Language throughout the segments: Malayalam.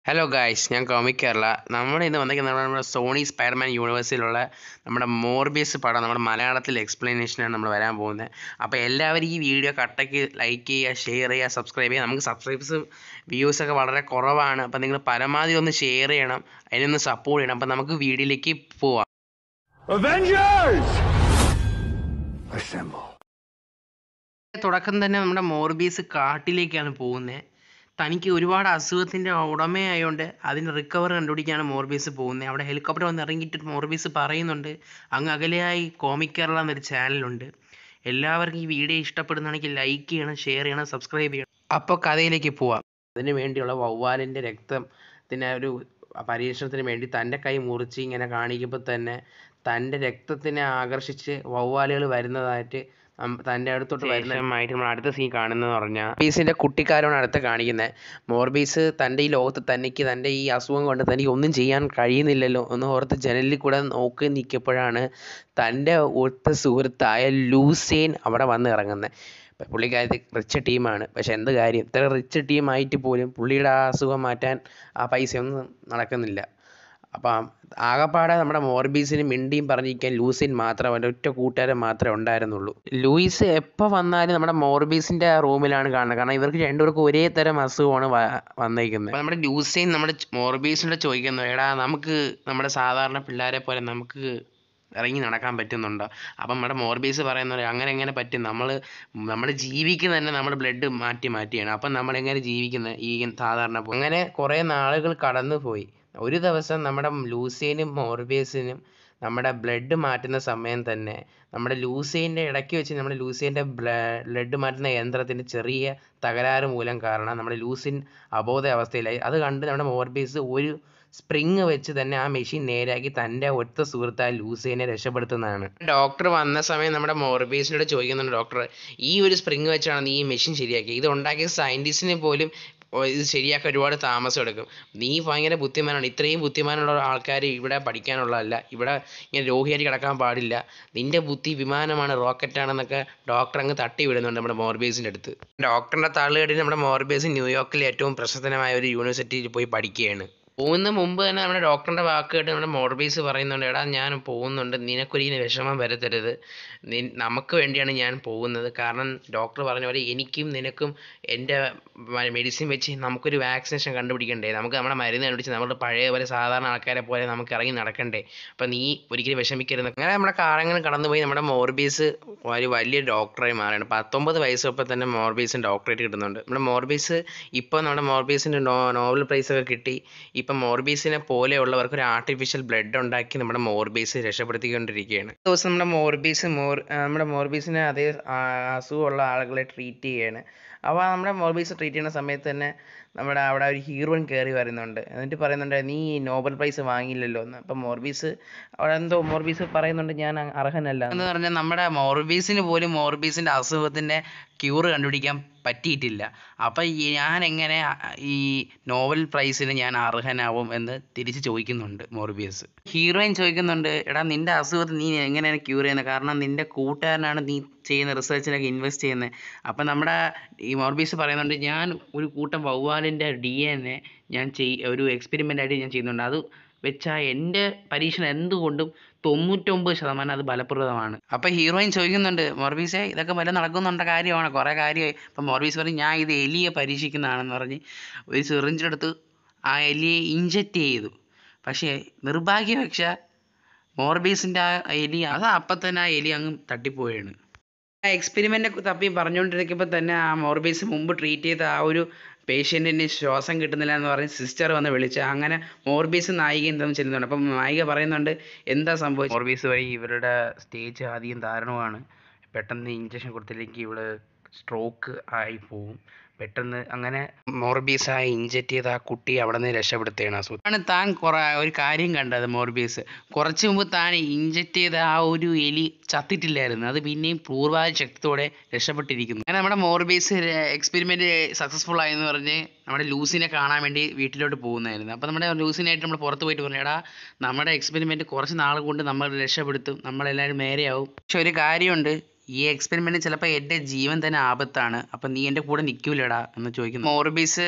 ഹലോ ഗായ്സ് ഞാൻ കോമിക് കേരള നമ്മൾ ഇന്ന് വന്നിരിക്കുന്നത് നമ്മുടെ സോണി സ്പൈഡർമാൻ യൂണിവേഴ്സിലുള്ള നമ്മുടെ മോർബിയസ് പടം നമ്മുടെ മലയാളത്തിൽ എക്സ്പ്ലനേഷനാണ് നമ്മൾ വരാൻ പോകുന്നത് അപ്പോൾ എല്ലാവരും ഈ വീഡിയോ കട്ടയ്ക്ക് ലൈക്ക് ചെയ്യുക ഷെയർ ചെയ്യുക സബ്സ്ക്രൈബ് ചെയ്യുക നമുക്ക് സബ്സ്ക്രൈബേഴ്സ് വ്യൂസൊക്കെ വളരെ കുറവാണ് അപ്പോൾ നിങ്ങൾ പരമാവധി ഒന്ന് ഷെയർ ചെയ്യണം അതിനൊന്ന് സപ്പോർട്ട് ചെയ്യണം അപ്പോൾ നമുക്ക് വീഡിയോയിലേക്ക് പോവാം Avengers! Assemble. തുടക്കം തന്നെ നമ്മുടെ മോർബീസ് കാട്ടിലേക്കാണ് പോകുന്നത് തനിക്ക് ഒരുപാട് അസുഖത്തിൻ്റെ ഉടമയായതുകൊണ്ട് അതിന് റിക്കവർ കണ്ടുപിടിക്കാണ് മോർബീസ് പോകുന്നത് അവിടെ ഹെലികോപ്റ്റർ വന്ന് ഇറങ്ങിയിട്ട് മോർബീസ് പറയുന്നുണ്ട് അങ്ങ് അകലെയായി കോമിക് കേരള എന്നൊരു ചാനലുണ്ട് എല്ലാവർക്കും ഈ വീഡിയോ ഇഷ്ടപ്പെടുന്നതാണെങ്കിൽ ലൈക്ക് ചെയ്യണം ഷെയർ ചെയ്യണം സബ്സ്ക്രൈബ് ചെയ്യണം അപ്പോൾ കഥയിലേക്ക് പോവാം അതിന് വേണ്ടിയുള്ള വവ്വാലിൻ്റെ രക്തത്തിന് ഒരു പരീക്ഷണത്തിന് വേണ്ടി തൻ്റെ കൈ മുറിച്ച് ഇങ്ങനെ കാണിക്കുമ്പോൾ തന്നെ തൻ്റെ രക്തത്തിനെ ആകർഷിച്ച് വവ്വാലുകൾ വരുന്നതായിട്ട് നം- തൻ്റെ അടുത്തോട്ട് വരുന്നതായിട്ട് നമ്മൾ അടുത്ത സീൻ കാണുന്നത് പറഞ്ഞാൽ മോർബീസിൻ്റെ കുട്ടിക്കാരാണ് അടുത്ത് കാണിക്കുന്നത് മോർബീസ് തൻ്റെ ഈ ലോകത്ത് തനിക്ക് തൻ്റെ ഈ അസുഖം കൊണ്ട് തനിക്ക് ഒന്നും ചെയ്യാൻ കഴിയുന്നില്ലല്ലോ എന്ന് ഓർത്ത് ജനലിൽ കൂടെ നോക്കി നിൽക്കുമ്പോഴാണ് തൻ്റെ ഒത്ത സുഹൃത്തായ ലൂസേൻ അവിടെ വന്ന് ഇറങ്ങുന്നത് ഇപ്പം പുള്ളിക്കാരത്തി റിച്ച് ടീമാണ് പക്ഷെ എന്ത് കാര്യം ഇത്ര റിച്ച് ടീമായിട്ട് പോലും പുള്ളിയുടെ ആ അസുഖം മാറ്റാൻ ആ പൈസയൊന്നും നടക്കുന്നില്ല അപ്പം ആകപ്പാടെ നമ്മുടെ മോർബീസിന് മിണ്ടിയും പറഞ്ഞിരിക്കാൻ ലൂസിൻ മാത്രം അവൻ്റെ ഒറ്റ കൂട്ടുകാരൻ മാത്രമേ ഉണ്ടായിരുന്നുള്ളൂ ലൂയിസ് എപ്പോൾ വന്നാലും നമ്മുടെ മോർബീസിൻ്റെ റൂമിലാണ് കാണുന്നത് കാരണം ഇവർക്ക് രണ്ടുപേർക്കും ഒരേ തരം അസുഖമാണ് വ- വന്നേക്കുന്നത് അപ്പോൾ നമ്മുടെ ലൂസിൻ നമ്മുടെ മോർബീസിനോട് ചോദിക്കുന്നു എടാ നമുക്ക് നമ്മുടെ സാധാരണ പിള്ളേരെ പോലെ നമുക്ക് ഇറങ്ങി നടക്കാൻ പറ്റുന്നുണ്ടോ അപ്പം നമ്മുടെ മോർബീസ് പറയുന്നത് അങ്ങനെ എങ്ങനെ പറ്റും നമ്മൾ നമ്മൾ ജീവിക്കുന്ന തന്നെ നമ്മുടെ ബ്ലഡ് മാറ്റി മാറ്റിയാണ് അപ്പം നമ്മൾ എങ്ങനെ ജീവിക്കുന്നത് ഈ സാധാരണ പോ- അങ്ങനെ കുറേ നാളുകൾ കടന്നു പോയി ഒരു ദിവസം നമ്മുടെ ലൂസിയനും മോർബീസിനും നമ്മുടെ ബ്ലഡ് മാറ്റുന്ന സമയം തന്നെ നമ്മുടെ ലൂസിയൻ്റെ ഇടയ്ക്ക് വെച്ച് നമ്മുടെ ലൂസിയൻ്റെ ബ്ലഡ് മാറ്റുന്ന യന്ത്രത്തിൻ്റെ ചെറിയ തകരാറ് മൂലം കാരണം നമ്മുടെ ലൂസിൻ അബോധാവസ്ഥയിലായി അത് കണ്ട് നമ്മുടെ മോർബീസ് ഒരു സ്പ്രിങ് വെച്ച് തന്നെ ആ മെഷീൻ നേരാക്കി തൻ്റെ ഒറ്റ സുഹൃത്തായ ലൂസിയനെ രക്ഷപ്പെടുത്തുന്നതാണ് ഡോക്ടർ വന്ന സമയം നമ്മുടെ മോർബീസിനോട് ചോദിക്കുന്നുണ്ട് ഡോക്ടർ ഈ ഒരു സ്പ്രിങ് വെച്ചാണ് നീ ഈ മെഷീൻ ശരിയാക്കി ഇത് ഉണ്ടാക്കിയ സയൻറ്റിസ്റ്റിന് പോലും ഓ, ഇത് ശരിയാക്കാൻ ഒരുപാട് താമസം എടുക്കും നീ ഭയങ്കര ബുദ്ധിമാനാണ് ഇത്രയും ബുദ്ധിമാനുള്ള ആൾക്കാർ ഇവിടെ പഠിക്കാനുള്ളതല്ല ഇവിടെ ഇങ്ങനെ രോഗിയായിട്ട് കിടക്കാൻ പാടില്ല നിന്റെ ബുദ്ധി വിമാനമാണ് റോക്കറ്റാണെന്നൊക്കെ ഡോക്ടർ അങ്ങ് തട്ടി വിടുന്നുണ്ട് നമ്മുടെ മോർബേസിൻ്റെ അടുത്ത് ഡോക്ടറിൻ്റെ തള്ളുകേട്ട് നമ്മുടെ മോർബേസ് ന്യൂയോർക്കിലെ ഏറ്റവും പ്രശസ്തമായ ഒരു യൂണിവേഴ്സിറ്റിയിൽ പോയി പഠിക്കുകയാണ് പോകുന്ന മുമ്പ് തന്നെ നമ്മുടെ ഡോക്ടറിൻ്റെ വാക്ക് കേട്ട് നമ്മുടെ മോർബീസ് പറയുന്നുണ്ട് എടാ ഞാൻ പോകുന്നുണ്ട് നിനക്കൊരിക്കലും വിഷമം വരത്തരുത് നി- നമുക്ക് വേണ്ടിയാണ് ഞാൻ പോകുന്നത് കാരണം ഡോക്ടർ പറഞ്ഞ പോലെ എനിക്കും നിനക്കും എൻ്റെ മെഡിസിൻ വെച്ച് നമുക്കൊരു വാക്സിനേഷൻ കണ്ടുപിടിക്കണ്ടേ നമുക്ക് നമ്മുടെ മരുന്ന് കണ്ടുപിടിച്ച് നമ്മുടെ പഴയ പോലെ സാധാരണ ആൾക്കാരെ പോലെ നമുക്ക് ഇറങ്ങി നടക്കണ്ടേ അപ്പം നീ ഒരിക്കലും വിഷമിക്കരുത് അങ്ങനെ നമ്മുടെ കാലങ്ങൾ കടന്നുപോയി നമ്മുടെ മോർബീസ് ഒരു വലിയ ഡോക്ടറായി മാറുകയാണ് പത്തൊമ്പത് വയസ്സൊപ്പം തന്നെ മോർബീസിന് ഡോക്ടറേറ്റ് കിട്ടുന്നുണ്ട് നമ്മുടെ മോർബീസ് ഇപ്പോൾ നമ്മുടെ മോർബീസിന് നോ നോബൽ പ്രൈസ് ഒക്കെ കിട്ടി ഇപ്പം മോർബീസിനെ പോലെയുള്ളവർക്ക് ഒരു ആർട്ടിഫിഷ്യൽ ബ്ലഡ് ഉണ്ടാക്കി നമ്മുടെ മോർബീസ് രക്ഷപ്പെടുത്തിക്കൊണ്ടിരിക്കുകയാണ് ഒരു ദിവസം നമ്മുടെ മോർബീസ് മോർ ആ, നമ്മുടെ മോർബീസിനെ അതേ ആ, അസുഖമുള്ള ആളുകളെ ട്രീറ്റ് ചെയ്യാണ് അപ്പോൾ നമ്മുടെ മോർബീസ് ട്രീറ്റ് ചെയ്യുന്ന സമയത്ത് തന്നെ നമ്മുടെ അവിടെ ഒരു ഹീറോയിൻ കയറി വരുന്നുണ്ട് എന്നിട്ട് പറയുന്നുണ്ട് നീ നോബൽ പ്രൈസ് വാങ്ങിയില്ലല്ലോ എന്ന് അപ്പം മോർബീസ് അവിടെ എന്തോ മോർബീസ് പറയുന്നുണ്ട് ഞാൻ അ- അർഹനല്ല എന്ന് പറഞ്ഞാൽ നമ്മുടെ മോർബീസിന് പോലും മോർബീസിൻ്റെ അസുഖത്തിൻ്റെ ക്യൂർ കണ്ടുപിടിക്കാൻ പറ്റിയിട്ടില്ല അപ്പം ഈ ഞാൻ എങ്ങനെ അ- ഈ നോവൽ പ്രൈസിന് ഞാൻ അർഹനാവും എന്ന് തിരിച്ച് ചോദിക്കുന്നുണ്ട് മോർബിയസ് ഹീറോയിൻ ചോദിക്കുന്നുണ്ട് എടാ നിന്റെ അസുഖത്തെ നീ എങ്ങനെയാണ് ക്യൂർ ചെയ്യുന്നത് കാരണം നിന്റെ കൂട്ടുകാരനാണ് നീ ചെയ്യുന്ന റിസർച്ചിനൊക്കെ ഇൻവെസ്റ്റ് ചെയ്യുന്നത് അപ്പം നമ്മുടെ ഈ മോർബീസ് പറയുന്നുണ്ട് ഞാൻ ഒരു കൂട്ടം വവ്വാലിൻ്റെ ഡി എൻ എ ഞാൻ ചെയ് ഒരു എക്സ്പെരിമെൻ്റ് ആയിട്ട് ഞാൻ ചെയ്യുന്നുണ്ട് അത് വെച്ചാൽ എൻ്റെ പരീക്ഷണം എന്തുകൊണ്ടും തൊണ്ണൂറ്റൊമ്പത് ശതമാനം അത് ഫലപ്രദമാണ് അപ്പോൾ ഹീറോയിൻ ചോദിക്കുന്നുണ്ട് മോർബീസേ ഇതൊക്കെ വല്ല നടക്കുന്നുണ്ട കാര്യമാണ് കുറേ കാര്യമായി അപ്പം മോർബീസ് പറയും ഞാൻ ഇത് എലിയെ പരീക്ഷിക്കുന്നതാണെന്ന് പറഞ്ഞ് ഒരു സിറിഞ്ചെടുത്ത് ആ എലിയെ ഇഞ്ചക്റ്റ് ചെയ്തു പക്ഷേ നിർഭാഗ്യവശാൽ മോർബീസിൻ്റെ ആ എലി അത് അപ്പം തന്നെ ആ എലി അങ്ങ് തട്ടിപ്പോയാണ് ആ എക്സ്പെരിമെൻ്റ് തപ്പി പറഞ്ഞുകൊണ്ടിരിക്കുമ്പോൾ തന്നെ ആ മോർബീസ് മുമ്പ് ട്രീറ്റ് ചെയ്ത ആ ഒരു പേഷ്യൻറ്റിന് ശ്വാസം കിട്ടുന്നില്ല എന്ന് പറഞ്ഞ് സിസ്റ്റർ വന്ന് വിളിച്ച് അങ്ങനെ മോർബീസ് നായിക എന്തെന്ന് ചെല്ലുന്നുണ്ട് അപ്പം നായിക പറയുന്നുണ്ട് എന്താ സംഭവിച്ചത് മോർബീസ് വഴി ഇവരുടെ സ്റ്റേജ് ആദ്യം ദാരുണമാണ് പെട്ടെന്ന് ഇഞ്ചക്ഷൻ കൊടുത്തില്ലെങ്കിൽ ഇവള് സ്ട്രോക്ക് ആയി പോവും പെട്ടെന്ന് അങ്ങനെ മോർബീസ് ആ ഇഞ്ചക്ട് ചെയ്ത ആ കുട്ടി അവിടെ നിന്ന് രക്ഷപ്പെടുത്തുകയാണ് ആ ആണ് താൻ കുറേ ഒരു കാര്യം കണ്ടത് മോർബീസ് കുറച്ച് മുമ്പ് താൻ ഇഞ്ചക്ട് ചെയ്ത ആ ഒരു എലി ചത്തിട്ടില്ലായിരുന്നു അത് പിന്നെയും പൂർവാധ ശക്തിയോടെ രക്ഷപ്പെട്ടിരിക്കുന്നു അങ്ങനെ നമ്മുടെ മോർബീസ് എക്സ്പെരിമെന്റ് സക്സസ്ഫുൾ ആയെന്ന് പറഞ്ഞ് നമ്മുടെ ലൂസിനെ കാണാൻ വേണ്ടി വീട്ടിലോട്ട് പോകുന്നതായിരുന്നു അപ്പോൾ നമ്മുടെ ലൂസിനായിട്ട് നമ്മൾ പുറത്ത് പോയിട്ട് പറഞ്ഞു എടാ നമ്മുടെ എക്സ്പെരിമെന്റ് കുറച്ച് നാൾ കൊണ്ട് നമ്മൾ രക്ഷപ്പെടുത്തും നമ്മളെല്ലാവരും നേരെയാവും പക്ഷെ ഒരു കാര്യമുണ്ട് ഈ എക്സ്പെരിമെന്റ് ചിലപ്പോൾ എൻ്റെ ജീവൻ തന്നെ ആപത്താണ് അപ്പം നീ എൻ്റെ കൂടെ നിൽക്കൂലടാ എന്ന് ചോദിക്കുന്നു മോർബീസ്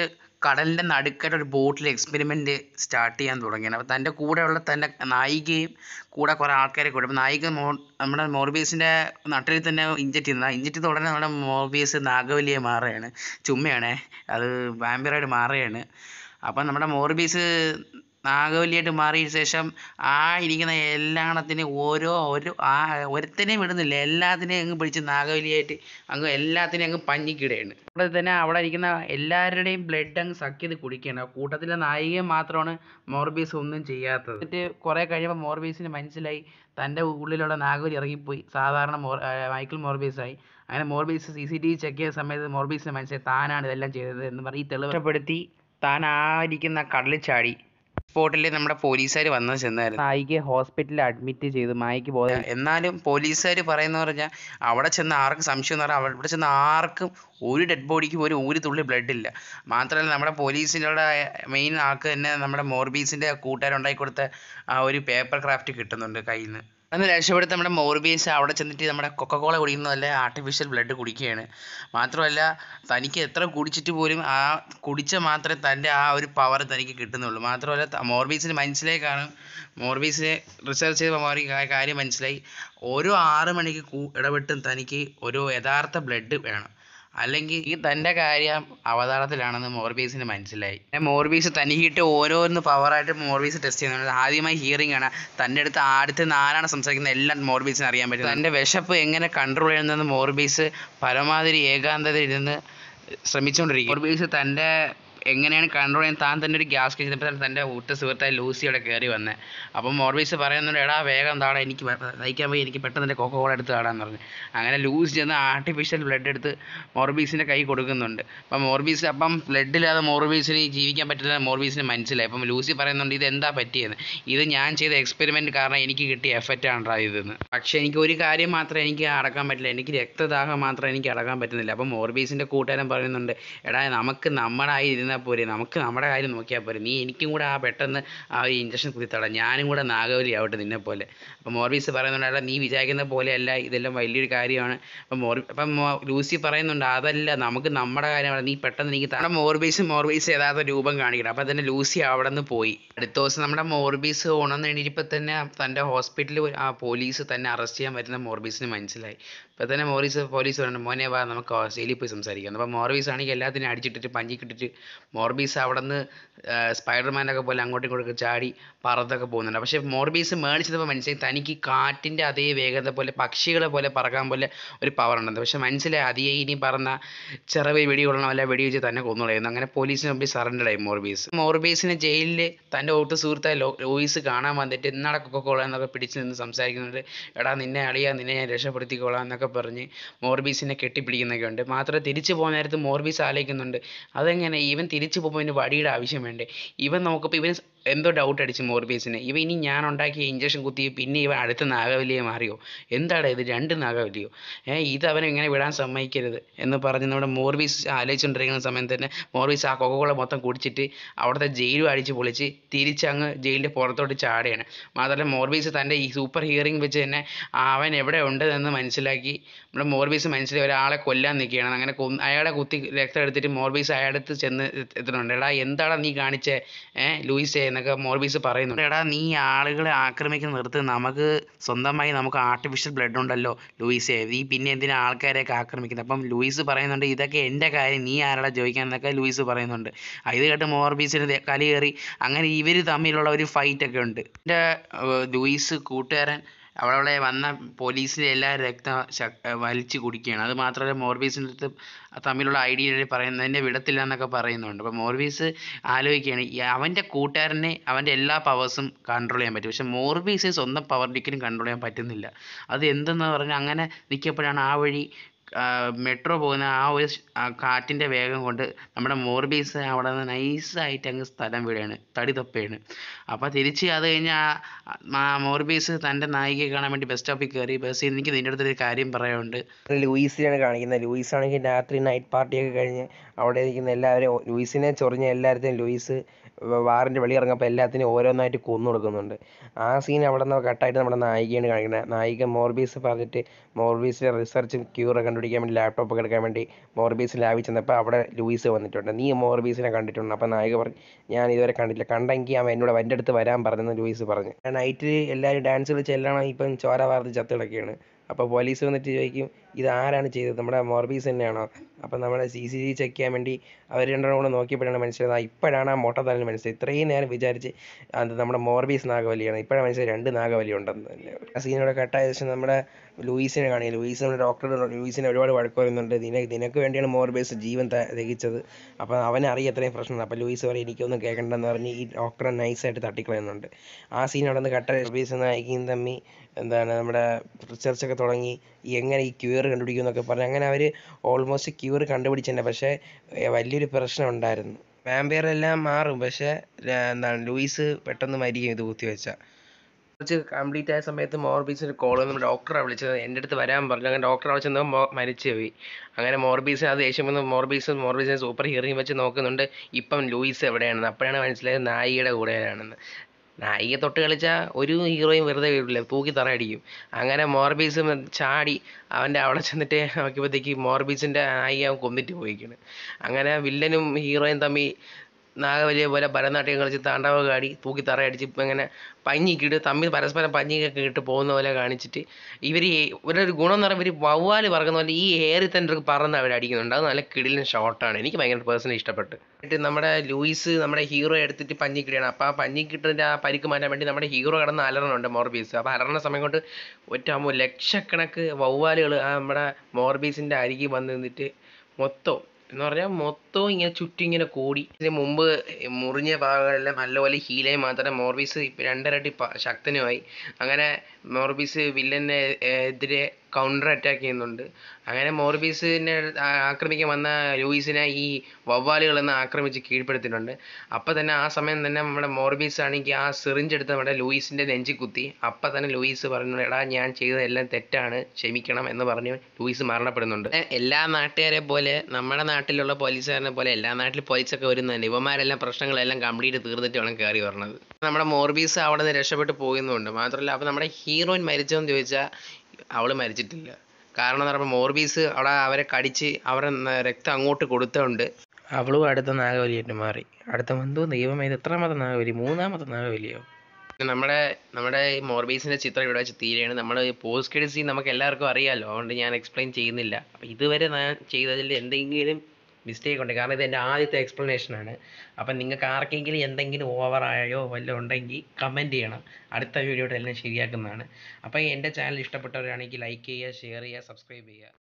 കടലിൻ്റെ നടുക്കായിട്ട് ഒരു ബോട്ടിൽ എക്സ്പെരിമെൻ്റ് സ്റ്റാർട്ട് ചെയ്യാൻ തുടങ്ങിയാണ് അപ്പോൾ തൻ്റെ കൂടെയുള്ള തൻ്റെ നായികയും കൂടെ കുറേ ആൾക്കാരെ കൂടെ അപ്പോൾ നായിക മോ നമ്മുടെ മോർബീസിൻ്റെ നട്ടിൽ തന്നെ ഇഞ്ചക്ട് ചെയ്യുന്നത് ഇഞ്ചക്ട് ചെയ്ത ഉടനെ നമ്മുടെ മോർബീസ് നാഗവല്ലിയെ മാറുകയാണ് ചുമ്മയാണേ അത് വാമ്പിയറായിട്ട് മാറുകയാണ് അപ്പം നമ്മുടെ മോർബീസ് നാഗവല്ലിയായിട്ട് മാറിയ ശേഷം ആ ഇരിക്കുന്ന എല്ലാത്തിനെയും ഓരോ ഒരു ആ ഒരുത്തനെയും വിടുന്നില്ല എല്ലാത്തിനെയും അങ്ങ് പിടിച്ച് നാഗവല്ലിയായിട്ട് അങ്ങ് എല്ലാത്തിനെയും അങ്ങ് പഞ്ഞിക്കിടുകയാണ് അവിടെ തന്നെ അവിടെ ഇരിക്കുന്ന എല്ലാവരുടെയും ബ്ലഡ് അങ്ങ് സക്ക് ചെയ്ത് കുടിക്കുകയാണ് കൂട്ടത്തിലെ നായികയെ മാത്രമാണ് മോർബീസ് ഒന്നും ചെയ്യാത്തത് എന്നിട്ട് കുറേ കഴിയുമ്പോൾ മോർബീസിന് മനസ്സിലായി തൻ്റെ ഉള്ളിലുള്ള നാഗവല്ലി ഇറങ്ങിപ്പോയി സാധാരണ മോർ ആ, മൈക്കിൾ മോർബീസായി അങ്ങനെ Morbius C C T V check ചെയ്ത സമയത്ത് മോർബീസിന് മനസ്സിലായി താനാണ് ഇതെല്ലാം ചെയ്തത് എന്ന് പറഞ്ഞ് ഈ തെളിവ് രക്ഷപ്പെടുത്തി താൻ ആ ഇരിക്കുന്ന കടലിൽ ചാടി സ്പോട്ടിൽ നമ്മുടെ പോലീസുകാർ വന്നത് ചെന്നായിരുന്നു നായികയെ ഹോസ്പിറ്റലിൽ അഡ്മിറ്റ് ചെയ്തു മായിക്ക് ബോധം എന്നാലും പോലീസുകാർ പറയുന്ന പറഞ്ഞാൽ അവിടെ ചെന്ന് ആർക്കും സംശയം എന്ന് പറഞ്ഞാൽ അവിടെ ചെന്ന് ആർക്കും ഒരു ഡെഡ് ബോഡിക്ക് പോലും ഒരു തുള്ളി ബ്ലഡ് ഇല്ല മാത്രമല്ല നമ്മുടെ പോലീസിലുള്ള മെയിൻ ആൾക്ക് തന്നെ നമ്മുടെ മോർബീസിൻ്റെ കൂട്ടുകാരുണ്ടാക്കി കൊടുത്ത ആ ഒരു പേപ്പർ ക്രാഫ്റ്റ് കിട്ടുന്നുണ്ട് കയ്യിൽ നിന്ന് അന്ന് രക്ഷപ്പെടുത്ത നമ്മുടെ മോർബീസ് അവിടെ ചെന്നിട്ട് നമ്മുടെ കൊക്കക്കോള കുടിക്കുന്നതല്ല ആർട്ടിഫിഷ്യൽ ബ്ലഡ് കുടിക്കുകയാണ് മാത്രമല്ല തനിക്ക് എത്ര കുടിച്ചിട്ട് പോലും ആ കുടിച്ച മാത്രമേ തൻ്റെ ആ ഒരു പവർ തനിക്ക് കിട്ടുന്നുള്ളൂ മാത്രമല്ല ത- മോർബീസിന് മനസ്സിലായി കാണും മോർബീസിനെ റിസർച്ച് ചെയ്ത് മാറി കാര്യം മനസ്സിലായി ഓരോ ആറ് മണിക്ക് കൂ ഇടവിട്ടും തനിക്ക് ഒരു യഥാർത്ഥ ബ്ലഡ് വേണം അല്ലെങ്കിൽ ഈ തൻ്റെ കാര്യം അവതാളത്തിലാണെന്ന് മോർബീസിന് മനസ്സിലായി പിന്നെ മോർബീസ് തനിക്കിട്ട് ഓരോന്ന് പവറായിട്ട് മോർബീസ് ടെസ്റ്റ് ചെയ്യുന്നുണ്ട് ആദ്യമായി ഹിയറിംഗ് ആണ് തൻ്റെ അടുത്ത് ആദ്യത്തെ ആരാണ് സംസാരിക്കുന്നത് എല്ലാം മോർബീസിന് അറിയാൻ പറ്റും തൻ്റെ വിശപ്പ് എങ്ങനെ കൺട്രോൾ ചെയ്യുന്നതെന്ന് മോർബീസ് പരമാവധി ഏകാന്തതയിൽ ഇരുന്ന് ശ്രമിച്ചുകൊണ്ടിരിക്കും മോർബീസ് തൻ്റെ എങ്ങനെയാണ് കൺട്രോൾ ചെയ്യാൻ താൻ തന്നെ ഒരു ഗ്യാസ് കഴിച്ചപ്പോൾ തൻ്റെ ഊട്ട സുഹൃത്തായ ലൂസി അവിടെ കയറി വന്നത് അപ്പം മോർബീസ് പറയുന്നുണ്ട് എടാ വേഗം താടാ എനിക്ക് വെ- നയിക്കാൻ പോയി എനിക്ക് പെട്ടെന്ന് എൻ്റെ കൊക്കോ കോള എടുത്ത് താടാന്ന് പറഞ്ഞു അങ്ങനെ ലൂസ് ചെന്ന് ആർട്ടിഫിഷ്യൽ ബ്ലഡ് എടുത്ത് മോർബീസിൻ്റെ കൈ കൊടുക്കുന്നുണ്ട് അപ്പം മോർബീസ് അപ്പം ബ്ലഡ് ഇല്ലാതെ മോർബീസിന് ജീവിക്കാൻ പറ്റില്ല മോർബീസിന് മനസ്സിലായി അപ്പം ലൂസി പറയുന്നുണ്ട് ഇത് എന്താ പറ്റിയെന്ന് ഇത് ഞാൻ ചെയ്ത എക്സ്പെരിമെൻറ്റ് കാരണം എനിക്ക് കിട്ടിയ എഫക്റ്റ് ആണ് ഇതെന്ന് പക്ഷേ എനിക്ക് ഒരു കാര്യം മാത്രമേ എനിക്ക് അടക്കാൻ പറ്റില്ല എനിക്ക് രക്തദാഹം മാത്രമേ എനിക്ക് അടക്കാൻ പറ്റുന്നില്ല അപ്പം മോർബീസിൻ്റെ കൂട്ടുകാരൻ പറയുന്നുണ്ട് എടാ നമുക്ക് നമ്മുടെ ആയി ഇരുന്നാൽ പോരെ നമുക്ക് നമ്മുടെ കാര്യം നോക്കിയാൽ പോരെ നീ എനിക്കും കൂടെ ആ പെട്ടെന്ന് ആ ഒരു ഇഞ്ചക്ഷൻ കുത്തിത്തടാം ഞാനും കൂടെ നാഗവലി ആവട്ടെ നിന്നെ പോലെ അപ്പം മോർബീസ് പറയുന്നുണ്ട് എടാ നീ വിചാരിക്കുന്ന പോലെയല്ല ഇതെല്ലാം വലിയൊരു കാര്യമാണ് അപ്പം മോർ അപ്പം മോ- ലൂസി പറയുന്നുണ്ട് അതല്ല നമുക്ക് നമ്മുടെ കാര്യമാണ് നീ പെട്ടെന്ന് എനിക്ക് നമ്മുടെ മോർബീസ് മോർബീസ് യഥാർത്ഥ രൂപം കാണിക്കണം അപ്പം തന്നെ ലൂസി അവിടെ നിന്ന് പോയി അടുത്ത ദിവസം നമ്മുടെ മോർബീസ് ഉണർന്നെണീറ്റപ്പോൾ തന്നെ തൻ്റെ ഹോസ്പിറ്റലിൽ ആ പോലീസ് തന്നെ അറസ്റ്റ് ചെയ്യാൻ പറ്റുന്ന മോർബീസിന് മനസ്സിലായി ഇപ്പം തന്നെ മോറീസ് പോലീസ് പറഞ്ഞു മോനെ വാ നമുക്ക് ഓസ്ട്രേലിയയിൽ പോയി സംസാരിക്കാം അപ്പം മോർബീസ് ആണെങ്കിൽ എല്ലാത്തിനും അടിച്ചിട്ടിട്ട് പഞ്ചിക്കിട്ടിട്ട് മോർബീസ് അവിടെ നിന്ന് സ്പൈഡർമാനൊക്കെ പോലെ അങ്ങോട്ടും ഇങ്ങോട്ടൊക്കെ ചാടി പറത്തൊക്കെ പോകുന്നുണ്ട് പക്ഷേ മോർബീസ് മേടിച്ചപ്പോൾ മനസ്സിലായി തനിക്ക് കാറ്റിൻ്റെ അതേ വേഗത പോലെ പക്ഷികളെ പോലെ പറക്കാൻ പോലെ ഒരു പവർ ഉണ്ടെന്ന് പക്ഷെ മനസ്സിലായി അതിയെ ഇനി പറഞ്ഞ ചെറവി വെടി കൊള്ളണം അല്ല വെടി വെച്ച് തന്നെ കൊന്നു കളയുന്നു അങ്ങനെ പോലീസിന് മുമ്പിൽ surrender ആയി മോർബീസ് മോർബീസിനെ ജയിലിൽ തൻ്റെ ഒട്ട് സുഹൃത്തായ ലോ ലൂയിസ് കാണാൻ വന്നിട്ട് എന്നാടെ കൊക്കക്കോള എന്നൊക്കെ പിടിച്ച് നിന്ന് സംസാരിക്കുന്നുണ്ട് എടാ നിന്നെ അളിയാ നിന്നെ ഞാൻ രക്ഷപ്പെടുത്തിക്കോളാം എന്നൊക്കെ പറഞ്ഞ് മോർബീസിനെ കെട്ടിപ്പിടിക്കുന്നൊക്കെ ഉണ്ട് മാത്രമേ തിരിച്ചു പോകുന്ന നേരത്ത് മോർബീസ് ആലോചിക്കുന്നുണ്ട് അതെങ്ങനെ ഇവൻ തിരിച്ചു പോകുമ്പോൾ ഇവന് വടിയുടെ ആവശ്യം വേണ്ടേ ഇവൻ നോക്കുമ്പോൾ ഇവന് എന്തോ ഡൗട്ട് അടിച്ച് മോർബീസിന് ഇവ ഇനി ഞാൻ ഉണ്ടാക്കിയ ഇഞ്ചക്ഷൻ കുത്തി പിന്നെ ഇവൻ അടുത്ത നാഗവല്ലിയെ മാറിയോ എന്താടാ ഇത് രണ്ട് നാഗവല്ലിയോ ഏ ഇത് അവനെ ഇങ്ങനെ വിടാൻ സമ്മതിക്കരുത് എന്ന് പറഞ്ഞ് നമ്മുടെ മോർബീസ് ആലോചിച്ചുകൊണ്ടിരിക്കുന്ന സമയം തന്നെ മോർബീസ് ആ കൊക്കോള മൊത്തം കുടിച്ചിട്ട് അവിടുത്തെ ജയിലും അടിച്ച് പൊളിച്ച് തിരിച്ചങ്ങ് ജയിലിൻ്റെ പുറത്തോട്ട് ചാടുകയാണ് മാത്രമല്ല മോർബീസ് തൻ്റെ ഈ സൂപ്പർ ഹിയറിംഗ് വെച്ച് തന്നെ അവൻ എവിടെ ഉണ്ടെന്ന് മനസ്സിലാക്കി നമ്മുടെ മോർബീസ് മനസ്സിലായി ഒരാളെ കൊല്ലാൻ നിൽക്കുകയാണ് അങ്ങനെ കൊന്ന് അയാളെ കുത്തി രക്തം എടുത്തിട്ട് മോർബീസ് അയാളുടെ അടുത്ത് ചെന്ന് എത്ത- എത്തുന്നുണ്ട് എടാ എന്താടാ നീ കാണിച്ചേ ഏ ലൂയിസേ എന്നൊക്കെ മോർബീസ് പറയുന്നുണ്ട് എടാ നീ ആളുകളെ ആക്രമിക്കുന്ന നിർത്ത് നമുക്ക് സ്വന്തമായി നമുക്ക് ആർട്ടിഫിഷ്യൽ ബ്ലഡ് ഉണ്ടല്ലോ ലൂയിസേ നീ പിന്നെ എന്തിനാ ആൾക്കാരെയൊക്കെ ആക്രമിക്കുന്നത് അപ്പം ലൂയിസ് പറയുന്നുണ്ട് ഇതൊക്കെ എൻ്റെ കാര്യം നീ ആരടാ ചോദിക്കാൻ എന്നൊക്കെ ലൂയിസ് പറയുന്നുണ്ട് ആ, ഇത് കേട്ട് മോർബീസിന് ദേ കലി കയറി അങ്ങനെ ഇവർ തമ്മിലുള്ള ഒരു ഫൈറ്റ് ഒക്കെ ഉണ്ട് എൻ്റെ ലൂയിസ് കൂട്ടുകാരൻ അവിടെ വന്ന പോലീസിലെ എല്ലാ രക്തം ശ- വലിച്ചു കുടിക്കുകയാണ് അത് മാത്രമല്ല മോർബീസിൻ്റെ അടുത്ത് തമ്മിലുള്ള ഐഡിയ പറയുന്നതിൻ്റെ വിടത്തില്ല എന്നൊക്കെ പറയുന്നുണ്ട് അപ്പോൾ മോർബീസ് ആലോചിക്കുകയാണ് ഈ അവൻ്റെ കൂട്ടുകാരനെ അവൻ്റെ എല്ലാ പവേഴ്സും കൺട്രോൾ ചെയ്യാൻ പറ്റും പക്ഷെ മോർബീസ് സ്വന്തം പവർ ഒരിക്കലും കൺട്രോൾ ചെയ്യാൻ പറ്റുന്നില്ല അത് എന്തെന്ന് പറഞ്ഞാൽ അങ്ങനെ നിൽക്കപ്പോഴാണ് ആ വഴി മെട്രോ പോകുന്ന ആ ഒരു സ്- ആ കാറ്റിൻ്റെ വേഗം കൊണ്ട് നമ്മുടെ മോർബീസ് അവിടെ നിന്ന് നൈസായിട്ട് അങ്ങ് സ്ഥലം വിടുകയാണ് തടി തപ്പുകയാണ് അപ്പോൾ തിരിച്ച് അത് കഴിഞ്ഞ് ആ ആ മോർബീസ് തൻ്റെ നായികയെ കാണാൻ വേണ്ടി ബസ് സ്റ്റോപ്പിൽ കയറി ബസ്സിൽ എനിക്ക് നിൻ്റെ അടുത്തൊരു കാര്യം പറയാനുണ്ട് ലൂയിസിനെയാണ് കാണിക്കുന്നത് ലൂയിസ് ആണെങ്കിൽ രാത്രി നൈറ്റ് പാർട്ടിയൊക്കെ കഴിഞ്ഞ് അവിടെ ഇരിക്കുന്ന എല്ലാവരെയും ലൂയിസിനെ ചൊറിഞ്ഞ എല്ലാവരെയും ലൂയിസ് വാറിൻ്റെ വെളി ഇറങ്ങപ്പോൾ എല്ലാത്തിനും ഓരോന്നായിട്ട് കൊന്നു കൊടുക്കുന്നുണ്ട് ആ സീൻ അവിടെ നിന്ന് കട്ടായിട്ട് നമ്മുടെ നായികയാണ് കാണിക്കുന്നത് നായിക മോർബീസ് പറഞ്ഞിട്ട് മോർബീസിൻ്റെ റിസർച്ചും ക്യൂറൊക്കെ കണ്ടുപിടിച്ച് കണ്ടുപിടിക്കാൻ വേണ്ടി ലാപ്ടോപ്പ് ഒക്കെ എടുക്കാൻ വേണ്ടി മോർബീസ് ലാബിൽ ചെന്നപ്പോൾ അവിടെ ലൂയിസ് വന്നിട്ടുണ്ട് നീ മോർബീസിനെ കണ്ടിട്ടുണ്ട് അപ്പോൾ നായിക പറഞ്ഞു ഞാൻ ഇതുവരെ കണ്ടില്ല കണ്ടെങ്കിൽ അവൻ എന്നോട് എൻ്റെ അടുത്ത് വരാൻ പറഞ്ഞെന്ന് ലൂയിസ് പറഞ്ഞു നൈറ്റിൽ എല്ലാവരും ഡാൻസ് കളിച്ച് എല്ലാം ഇപ്പം ചോര വാർത്ത് ചത്ത് കിടക്കുകയാണ് അപ്പോൾ പോലീസ് വന്നിട്ട് ചോദിക്കും ഇത് ആരാണ് ചെയ്തത് നമ്മുടെ മോർബീസ് തന്നെയാണോ അപ്പം നമ്മുടെ C C T V check ചെയ്യാൻ വേണ്ടി അവർ രണ്ടെണ്ണം കൂടെ നോക്കിയപ്പോഴാണ് മനസ്സിലായത് ആ ഇപ്പോഴാണ് ആ മൊട്ട തന്നെ മനസ്സിലായത് ഇത്രയും നേരം വിചാരിച്ച് അത് നമ്മുടെ മോർബീസ് നാഗവലിയാണ് ഇപ്പോഴാണ് മനസ്സിലായത് രണ്ട് നാഗവലി ഉണ്ടെന്ന് തന്നെ ആ സീനോടെ കട്ടായ ശേഷം നമ്മുടെ ലൂയിസിനെ കാണില്ല ലൂയിസ് നമ്മുടെ ഡോക്ടർ ലൂയിസിനെ ഒരുപാട് വഴക്ക് പറയുന്നുണ്ട് നിന നിനക്ക് വേണ്ടിയാണ് മോർബീസ് ജീവൻ ത- ത്യജിച്ചത് അപ്പോൾ അവനെ അറിയാം എത്രയും പ്രശ്നം അപ്പോൾ ലൂയിസ് പറയും എനിക്കൊന്നും കേൾക്കണ്ടെന്ന് പറഞ്ഞ് ഈ ഡോക്ടറെ നൈസായിട്ട് തട്ടിക്കളയുന്നുണ്ട് ആ സീൻ അവിടെ നിന്ന് കട്ട മോർബീസ് നായികയും തമ്മി എന്താണ് നമ്മുടെ റിസർച്ചൊക്കെ തുടങ്ങി ഈ എങ്ങനെ ഈ ക്യൂർ കണ്ടുപിടിക്കും എന്നൊക്കെ പറഞ്ഞ് അങ്ങനെ അവർ ഓൾമോസ്റ്റ് ക്യൂർ കണ്ടുപിടിച്ചിട്ടുണ്ട് പക്ഷേ ഏ, വലിയൊരു പ്രശ്നം ഉണ്ടായിരുന്നു വാമ്പയർ എല്ലാം മാറും പക്ഷേ ല- എന്താണ് ലൂയിസ് പെട്ടെന്ന് മരിക്കും ഇത് കുത്തിവെച്ചാൽ കുറച്ച് കംപ്ലീറ്റ് ആയ സമയത്ത് മോർബീസിന് കോൾ നമ്മുടെ ഡോക്ടറാണ് വിളിച്ചത് എൻ്റെ അടുത്ത് വരാൻ പറഞ്ഞു അങ്ങനെ ഡോക്ടർ അവിടെ ചെന്ന് മോ മരിച്ചു പോയി അങ്ങനെ മോർബീസിന് അത് ദേഷ്യം വന്ന് മോർബീസ് മോർബീസിനെ സൂപ്പർ ഹീറോയും വെച്ച് നോക്കുന്നുണ്ട് ഇപ്പം ലൂയിസ് എവിടെയാണെന്ന് അപ്പോഴാണ് മനസ്സിലായത് നായികയുടെ കൂടെയാണെന്ന് നായിക തൊട്ട് കളിച്ചാൽ ഒരു ഹീറോയും വെറുതെ വീടില്ല തൂക്കി തറയടിക്കും അങ്ങനെ മോർബീസ് ചാടി അവൻ്റെ അവിടെ ചെന്നിട്ട് നോക്കിയപ്പോഴത്തേക്ക് മോർബീസിൻ്റെ നായിക അവൻ കൊന്നിട്ട് പോയിക്കാണ് അങ്ങനെ വില്ലനും ഹീറോയും തമ്മിൽ നാഗവലിയെ പോലെ ഭരതനാട്യം കളിച്ച് താണ്ഡവം കാടി തൂക്കി തറയടിച്ച് ഇപ്പം ഇങ്ങനെ പഞ്ഞിക്കിട്ട് തമ്മിൽ പരസ്പരം പഞ്ഞിയൊക്കെ ഇട്ട് പോകുന്ന പോലെ കാണിച്ചിട്ട് ഇവർ ഇവരുടെ ഒരു ഗുണം എന്ന് പറയുമ്പോൾ ഇവർ വവ്വാല് പറക്കുന്ന പോലെ ഈ എയറിൽ തന്നെ പറന്ന് അവർ അടിക്കുന്നുണ്ട് അത് നല്ല കിടിലൻ ഷോട്ടാണ് എനിക്ക് ഭയങ്കര പേഴ്സണലി ഇഷ്ടപ്പെട്ട് എന്നിട്ട് നമ്മുടെ ലൂയിസ് നമ്മുടെ ഹീറോ എടുത്തിട്ട് പഞ്ഞിക്കിടിയാണ് അപ്പോൾ ആ പഞ്ഞിക്കിട്ടിൻ്റെ ആ പരിക്ക് മാറ്റാൻ വേണ്ടി നമ്മുടെ ഹീറോ കിടന്ന് അലറണുണ്ട് മോർബീസ് അപ്പോൾ അലറണ സമയം കൊണ്ട് ഒറ്റ ആകുമ്പോൾ ലക്ഷക്കണക്ക് വവ്വാലുകൾ ആ നമ്മുടെ മോർബീസിൻ്റെ അരികിൽ വന്ന് നിന്നിട്ട് മൊത്തം എന്ന് പറഞ്ഞാൽ മൊത്തവും ഇങ്ങനെ ചുറ്റും ഇങ്ങനെ കൂടി ഇതിന് മുമ്പ് മുറിഞ്ഞ ഭാഗങ്ങളെല്ലാം നല്ലപോലെ ഹീലായി മാത്രമേ മോർബീസ് ഇപ്പം രണ്ടരട്ടി പ- ശക്തനുമായി അങ്ങനെ മോർബീസ് വില്ലനെ എതിരെ കൗണ്ടർ അറ്റാക്ക് ചെയ്യുന്നുണ്ട് അങ്ങനെ മോർബീസിനെ ആ- ആക്രമിക്കാൻ വന്ന ലൂയിസിനെ ഈ വവ്വാലുകൾ എന്ന് ആക്രമിച്ച് കീഴ്പ്പെടുത്തിയിട്ടുണ്ട് അപ്പോൾ തന്നെ ആ സമയം തന്നെ നമ്മുടെ മോർബീസ് ആണെങ്കിൽ ആ സിറിഞ്ച് എടുത്ത് നമ്മുടെ ലൂയിസിൻ്റെ നെഞ്ചി കുത്തി അപ്പം തന്നെ ലൂയിസ് പറഞ്ഞു എടാ ഞാൻ ചെയ്തതെല്ലാം തെറ്റാണ് ക്ഷമിക്കണം എന്ന് പറഞ്ഞ് ലൂയിസ് മരണപ്പെടുന്നുണ്ട് ഏ, എല്ലാ നാട്ടുകാരെ പോലെ നമ്മുടെ നാട്ടിലുള്ള പോലീസുകാരനെ പോലെ എല്ലാ നാട്ടിലും പോലീസൊക്കെ വരുന്നുണ്ട് ഇവന്മാരെല്ലാം പ്രശ്നങ്ങളെല്ലാം കംപ്ലീറ്റ് തീർന്നിട്ട് വേണം കയറി വരണത് നമ്മുടെ മോർബീസ് അവിടെ നിന്ന് രക്ഷപ്പെട്ട് പോകുന്നുണ്ട് മാത്രമല്ല അപ്പോൾ നമ്മുടെ ഹീറോയിൻ മരിച്ചോന്ന് ചോദിച്ചാൽ അവള് മരിച്ചിട്ടില്ല കാരണം എന്ന് പറയുമ്പോൾ മോർബീസ് അവിടെ അവരെ കടിച്ച് അവരെ ന- രക്തം അങ്ങോട്ട് കൊടുത്തോണ്ട് അവളും അടുത്ത നാഗവലിയായിട്ട് മാറി അടുത്ത എന്തോ ദൈവമേ ഇത് എത്രാമത്തെ നാഗവലി മൂന്നാമത്തെ നാഗവലിയോ നമ്മുടെ നമ്മുടെ ഈ മോർബീസിൻ്റെ ചിത്രം ഇവിടെ വെച്ച് തീരെയാണ് നമ്മൾ പോസ്റ്റ് ക്രെഡിറ്റ് സീൻ നമുക്ക് എല്ലാവർക്കും അറിയാമല്ലോ അതുകൊണ്ട് ഞാൻ എക്സ്പ്ലെയിൻ ചെയ്യുന്നില്ല അപ്പോൾ ഇതുവരെ ഞാൻ ചെയ്തതിൽ എന്തെങ്കിലും മിസ്റ്റേക്ക് ഉണ്ട് കാരണം ഇത് എൻ്റെ ആദ്യത്തെ explanation ആണ് അപ്പം നിങ്ങൾക്ക് ആർക്കെങ്കിലും എന്തെങ്കിലും ഓവറായോ വല്ലതും ഉണ്ടെങ്കിൽ കമൻറ്റ് ചെയ്യണം അടുത്ത വീഡിയോയുടെ എല്ലാം ശരിയാക്കുന്നതാണ് അപ്പോൾ എൻ്റെ ചാനൽ ഇഷ്ടപ്പെട്ടവരാണെങ്കിൽ ലൈക്ക് ചെയ്യുക ഷെയർ ചെയ്യുക സബ്സ്ക്രൈബ് ചെയ്യുക